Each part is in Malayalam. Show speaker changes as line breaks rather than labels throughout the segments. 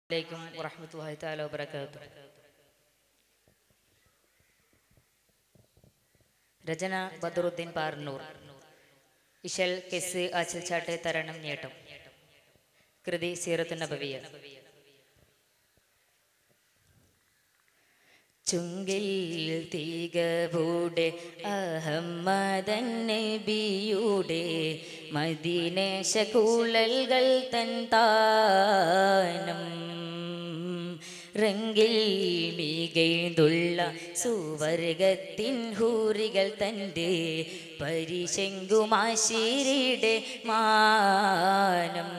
അലൈക്കും വറഹ്മത്തുള്ളാഹി തആല വബറകാതുഹു രചന ബദറുദ്ദീൻ പാർനൂർ ഇശൽ കെസ് ആച്ചിൽ ചാട്ട് തരണം ഞേട്ടം കൃതി സീറത്തു നബവിയ ചുങ്കിൽ തീകവൂടെ അഹമ്മദൻ നബിയുടെ മദീനേശ കൂളൽകൾ തൻ താനം റങ്കിൽ മികൈന്തുള്ള സുവർഗത്തിൻ ഹൂറികൾ തൻ്റെ പരിശങ്കുമാശിരിയുടെ മാനം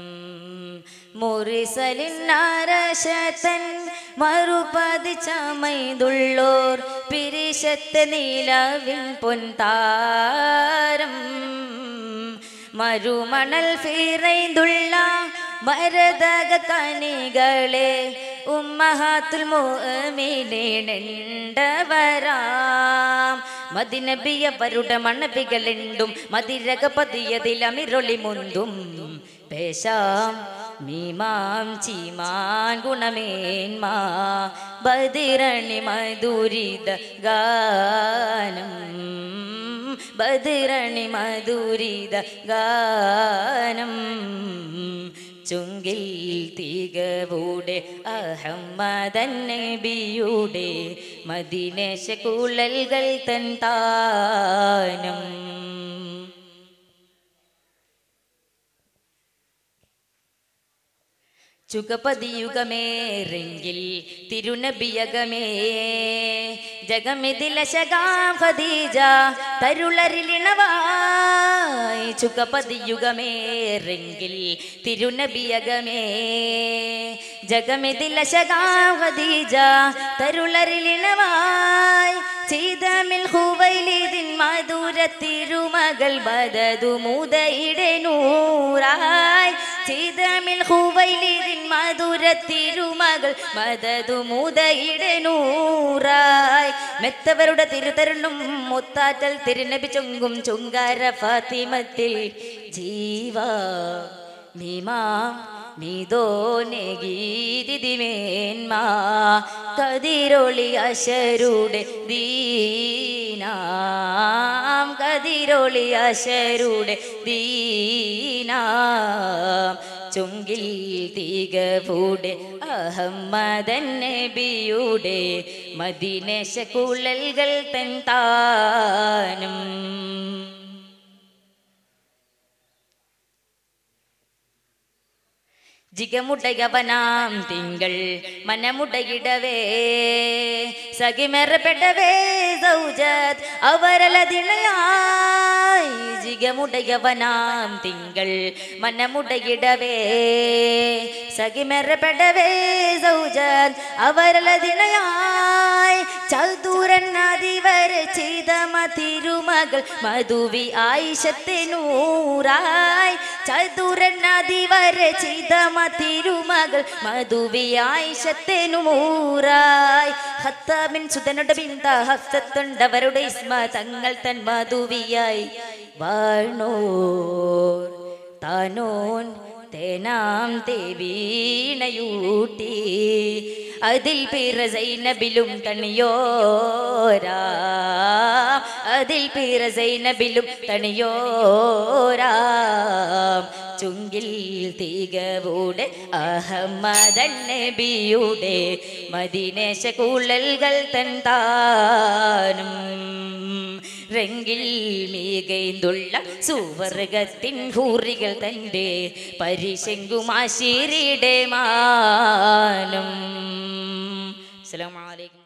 മുറിസലിൻ നാരശതൻ മറുപതി ചമൈതുള്ളോർ പിരിശത്ത് നീലവിൻ പൊൻതാരം മരുമണൽ ഫിറൈന്തുള്ള മരതക കണികളെ ഉമ്മഹാത്തുൽ മുഅ്മിനീനെണ്ടവരാം മദിനബിയവരുടെ മണബികളുണ്ടും മതിരക പതിയതിലമിരൊളി മുന്തും പേശാം മീമാം ചീമാൻ ഗുണമേന്മാ ബദിരണി മധുരിത ഗാനം ബദിരണി മധുരിത ഗാനം ചുങ്കിൽ തീകവൂടെ അഹമ്മദൻ നബിയുടെ മദീനേശ കുഴൽകൾ തൻ താനം ചുകപതിയുഗമേറെങ്കിൽ തിരുനബിയകമേ ജഗമിതിലശകാം ഖദീജ തരുളരിലിണവായി ചുകപതിയുഗമേറെങ്കിൽ തിരുനബിയകമേ ജഗമിതിലശകാം ഖദീജ തരുളരിലിണവായി ചെയ്തമിൽ ഹുവൈലിദിൻ മധുര തിരുമകൾ ബദതു മുതയുടെ നൂറായി ചെയ്തമിൽ ഹുവൈലിദിൻ മധുര തിരുമകൾ മദതു മുതയുടെ നൂറായി മെത്തവരുടെ തിരുതരുണും മുത്താറ്റൽ തിരുനബി ചൊങ്കും ചുങ്കാര ഫാത്തിമത്തിൽ ജീവ മീമാം മീതോ നെഗീതിമേന്മാ കതിരൊളി അശരുടെ ദീനാം കതിരൊളി അശരുടെ ദീനാം ചുങ്കിൽ തീകവൂടെ അഹമ്മദൻ നബിയുടെ മദീനശ കുഴൽകൾ തൻ താനം ജിഗമുടയവനാം തിങ്കൾ മനമുടയിടവേ സഖിമെറപ്പെട്ടവേ സൗജത് അവരലതിണയായി ജിഗമുടയവനാം തിങ്കൾ മനമുടയിടവേ സഖിമെറപ്പെട്ടവേ സൗജത് അവരലതിണയായി ചതുരൻ അതിവർ ചെയ്ത തിരുമകൾ മധുവി ആയിഷത്തെ നൂറായി ചതുരൻ അതിവർ ചെയ്ത തിരുമകൾ മധുവി ആയിഷത്തെ നൂറായി ഹത്താമിൻ സുതനുടെ ബിന്ദ ഹഫ്സത്തുണ്ടവരുടെ ഇസ്മ തങ്ങൾ തൻ മധുവിയായി വാണോർ താനോൻ തേനാം തേവീണയൂട്ടി അതിൽ പിറ സൈനബിലും തണിയോരാ അതിൽ പിറ സൈനബിലും തണിയോരാ ചുങ്കിൽ തീകവൂടെ അഹമ്മദൻ നബിയുടെ മദീനേശ കുഴൽകൾ തൻ താനും റെങ്കിൽ മീകൈന്തുള്ള സുവർഗത്തിൻ ഹൂറികൾ തൻ്റെ പരിശങ്കുമാശിരിയുടെ മാനം അസ്സലാമു അലൈക്കും